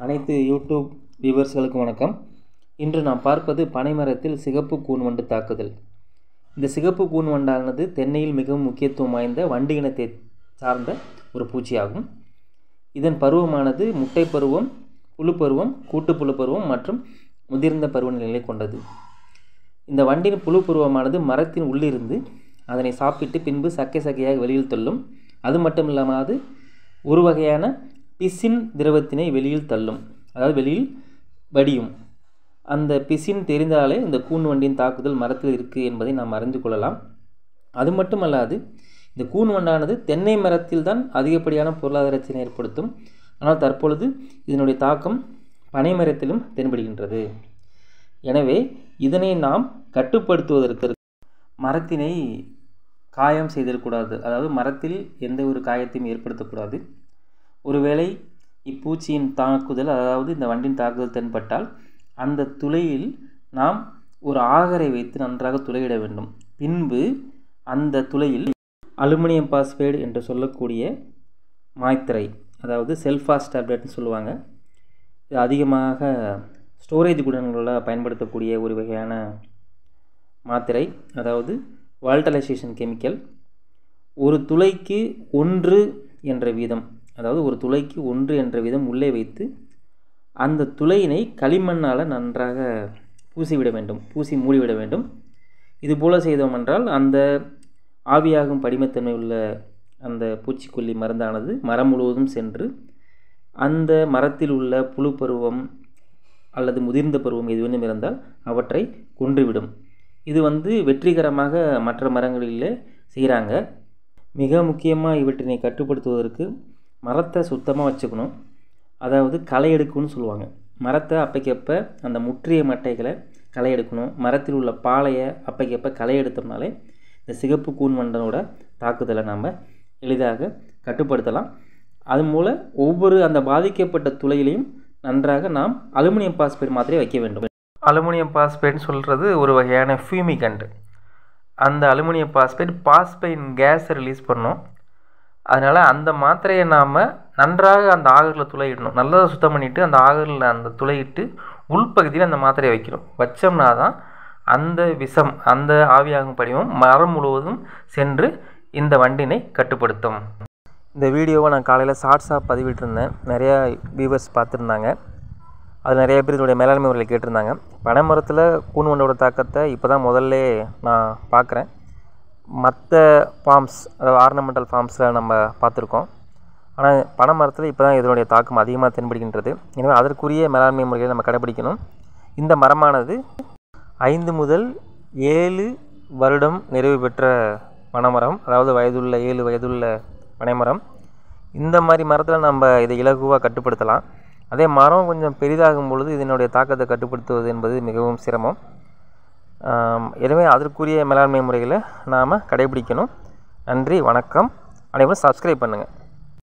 அனைத்து யூடியூப் வியூவர்ஸ்களுக்கும் வணக்கம் இன்று நாம் பார்ப்பது பனைமரத்தில் சிகப்பு கூன் வண்டு தாக்குதல் இந்த சிகப்பு கூன் வண்டானது தென்னையில் மிகவும் முக்கியத்துவம் வாய்ந்த வண்டு இனத்தை சார்ந்த ஒரு பூச்சியாகும் இதன் பருவமானது முட்டை பருவம் புழு பருவம் கூட்டு புழு பருவம் மற்றும் முதிர்ந்த பருவநிலையை கொண்டது இந்த வண்டின் புழு பருவமானது மரத்தின் உள்ளிருந்து அதனை சாப்பிட்டு பின்பு சக்கை சக்கையாக வெளியில் தள்ளும் அது மட்டும் இல்லாமல் அது ஒரு வகையான பிசின் திரவத்தினை வெளியில் தள்ளும் அதாவது வெளியில் வடியும் அந்த பிசின் தெரிந்தாலே இந்த கூன் வண்டியின் தாக்குதல் மரத்தில் இருக்குது என்பதை நாம் அறிந்து கொள்ளலாம் அது மட்டுமல்லாது இந்த கூன் வண்டானது தென்னை மரத்தில் தான் அதிகப்படியான பொருளாதாரத்தினை ஏற்படுத்தும் ஆனால் தற்பொழுது இதனுடைய தாக்கம் பனை மரத்திலும் தென்படுகின்றது எனவே இதனை நாம் கட்டுப்படுத்துவதற்கு மரத்தினை காயம் செய்திடக்கூடாது அதாவது மரத்தில் எந்த ஒரு காயத்தையும் ஏற்படுத்தக்கூடாது ஒருவேளை இப்பூச்சியின் தாக்குதல் அதாவது இந்த வண்டின் தாக்குதல் தென்பட்டால் அந்த துளையில் நாம் ஒரு ஆகரை வைத்து நன்றாக துளையிட வேண்டும் பின்பு அந்த துளையில் அலுமினியம் பாஸ்பேட் என்று சொல்லக்கூடிய மாய்த்திரை அதாவது செல்ஃபாஸ் டேப்லெட்னு சொல்லுவாங்க இது அதிகமாக ஸ்டோரேஜ் குடங்களில் பயன்படுத்தக்கூடிய ஒரு வகையான மாத்திரை அதாவது வால்டலைசேஷன் கெமிக்கல் ஒரு துளைக்கு ஒன்று என்ற வீதம் அதாவது ஒரு துளைக்கு ஒன்று என்ற வீதம் உள்ளே வைத்து அந்த துளையினை களிமண்ணால் நன்றாக பூசிவிட வேண்டும் பூசி மூடிவிட வேண்டும் இதுபோல் செய்தோம் என்றால் அந்த ஆவியாகும் படிமத்தன்மை உள்ள அந்த பூச்சிக்கொல்லி மருந்தானது மரம் முழுவதும் சென்று அந்த மரத்தில் உள்ள புழு பருவம் அல்லது முதிர்ந்த பருவம் எதுவெனும் இருந்தால் அவற்றை கொன்றுவிடும் இது வந்து வெற்றிகரமாக மற்ற மரங்களில் செய்கிறாங்க மிக முக்கியமாக இவற்றினை கட்டுப்படுத்துவதற்கு மரத்தை சுத்தமாக வச்சுக்கணும் அதாவது களை எடுக்கணும்னு சொல்லுவாங்க மரத்தை அப்பைக்கப்போ அந்த முற்றிய மட்டைகளை களை எடுக்கணும் மரத்தில் உள்ள பாலையை அப்பைக்கப்போ களை எடுத்தோம்னாலே இந்த சிகப்பு கூன் வண்டனோட தாக்குதலை நாம் எளிதாக கட்டுப்படுத்தலாம் அது மூலம் ஒவ்வொரு அந்த பாதிக்கப்பட்ட துளையிலையும் நன்றாக நாம் அலுமினியம் பாஸ்பேட் மாத்திரை வைக்க வேண்டும் அலுமினியம் பாஸ்பேட்னு சொல்கிறது ஒரு வகையான ஃபியூமிகண்ட் அந்த அலுமினியம் பாஸ்பேட் பாஸ்பைன் கேஸை ரிலீஸ் பண்ணும் அதனால் அந்த மாத்திரையை நாம் நன்றாக அந்த ஆகரில் துளையிடணும் நல்லா சுத்தம் பண்ணிவிட்டு அந்த ஆகரில் அந்த துளையிட்டு உள்பகுதியில் அந்த மாத்திரையை வைக்கணும் வச்சோம்னா தான் அந்த விஷம் அந்த ஆவியாகும் படிவம் மரம் முழுவதும் சென்று இந்த வண்டினை கட்டுப்படுத்தும் இந்த வீடியோவை நான் காலையில் ஷார்ட்ஸாக பதிவிட்டிருந்தேன் நிறையா வியூவர்ஸ் பார்த்துருந்தாங்க அது நிறைய பேர் இதோடைய மேலாண்மை முறையில் கேட்டிருந்தாங்க பனை மரத்தில் கூன் வண்டோட தாக்கத்தை இப்போ தான் முதல்ல நான் பார்க்குறேன் மற்ற ஃபார்ம்ஸ் அதாவது ஆர்னமெண்டல் ஃபார்ம்ஸில் நம்ம பார்த்துருக்கோம் ஆனால் பனை மரத்தில் இப்போ தான் இதனுடைய தாக்கம் அதிகமாக தென்படுகின்றது எனவே அதற்குரிய மேலாண்மை முறைகளை நம்ம கடைபிடிக்கணும் இந்த மரமானது ஐந்து முதல் ஏழு வருடம் நிறைவு பெற்ற பனைமரம் அதாவது வயதுள்ள ஏழு வயதுள்ள பனைமரம் இந்த மாதிரி மரத்தில் நம்ம இதை இலகுவாக கட்டுப்படுத்தலாம் அதே மரம் கொஞ்சம் பெரிதாகும் பொழுது இதனுடைய தாக்கத்தை கட்டுப்படுத்துவது என்பது மிகவும் சிரமம் எனவே அதற்குரிய மேலாண்மை முறைகளை நாம் கடைபிடிக்கணும் நன்றி வணக்கம் அனைவரும் சப்ஸ்கிரைப் பண்ணுங்கள்